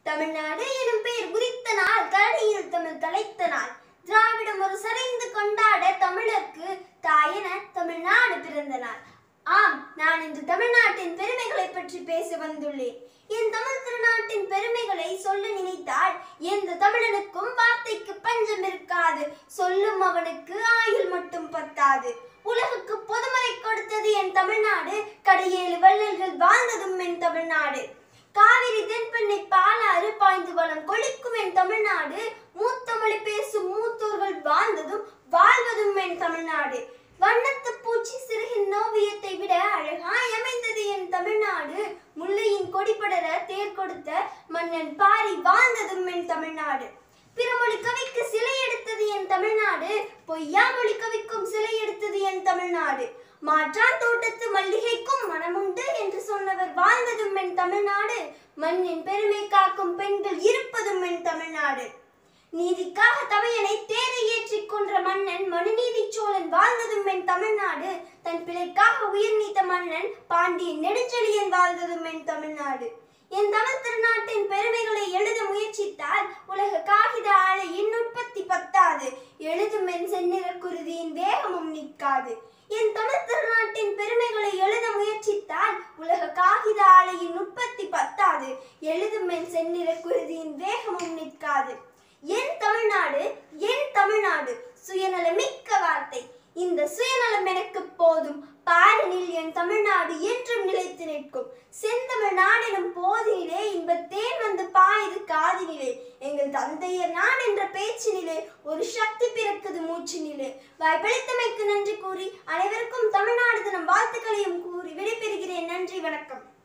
தமிழ்நாடு எனும் பெயர் உதித்த நாள் கரடியில் தமிழ் தலைத்த நாள் திராவிடம் ஒரு சரிந்து கொண்டாட தமிழர்க்கு தாயென தமிழ்நாடு பிறந்த நாள் ஆம் நான் இன்று தமிழ்நாட்டின் பெருமைகளை பற்றி பேச வந்துள்ளேன் என் தமிழ் திருநாட்டின் பெருமைகளை சொல்ல நினைத்தால் எந்த தமிழனுக்கும் வார்த்தைக்கு பஞ்சம் இருக்காது சொல்லும் அவனுக்கு ஆயுள் மட்டும் பத்தாது உலகுக்கு பொதுமறை கொடுத்தது என் தமிழ்நாடு கடையேழு வள்ளல்கள் வாழ்ந்ததும் என் தமிழ்நாடு காவிரி தென்பெண்ணை பாலாறு பாய்ந்து வளம் கொளிக்கும் என் தமிழ்நாடு மூத்தமொழி பேசும் மூத்தோர்கள் வாழ்ந்ததும் வாழ்வதும் என் தமிழ்நாடு வண்ணத்து பூச்சி சிறுகின் ஓவியத்தை விட அழகாய் அமைந்தது என் தமிழ்நாடு முல்லையின் கொடிபடர தேர் கொடுத்த மன்னன் பாரி வாழ்ந்ததும் என் தமிழ்நாடு பிறமொழி கவிக்கு சிலை எடுத்தது என் தமிழ்நாடு பொய்யாமொழி கவிக்கும் சிலை எடுத்தது என் தமிழ்நாடு மாற்றான் தோட்டத்து மல்லிகைக்கும் மனமுண்டு என்று சொன்னவர் வாழ்ந்ததும் என் தமிழ்நாடு மண்ணின் பெருமை காக்கும் பெண்கள் இருப்பதும் என் தமிழ்நாடு நீதிக்காக தமையனை தேரை ஏற்றிக் கொன்ற மன்னன் மனுநீதி சோழன் வாழ்ந்ததும் என் தமிழ்நாடு தன் பிழைக்காக உயிர் நீத்த மன்னன் பாண்டியன் நெடுஞ்செழியன் வாழ்ந்ததும் என் தமிழ்நாடு என் தமிழ் திருநாட்டின் பெருமைகளை எழுத முயற்சித்தால் உலக காகித ஆலையின் உற்பத்தி பத்தாது எழுதும் என் செந்நிற குருதியின் வேகமும் நிற்காது என் தமிழ் திருநாட்டின் பெருமைகளை எழுத முயற்சித்தால் உலக காகித ஆலையின் உற்பத்தி பத்தாது எழுதும் என் செந்நிற குருதியின் வேகமும் நிற்காது என் தமிழ்நாடு என் தமிழ்நாடு சுயநலமிக்க வார்த்தை இந்த சுயநலம் எனக்கு போதும் பாடலில் என் தமிழ்நாடு என்றும் நிலைத்து நிற்கும் செந்தமிழ் நாடெனும் போதினிலே இன்பத்தேன் வந்து பாயுது காதினிலே எங்கள் தந்தையர் நான் என்ற பேச்சினிலே ஒரு சக்தி பிறக்குது மூச்சினிலே வாய்ப்பளித்தமைக்கு நன்றி கூறி அனைவருக்கும் தமிழ்நாடு தினம் வாழ்த்துக்களையும் கூறி விடைபெறுகிறேன் நன்றி வணக்கம்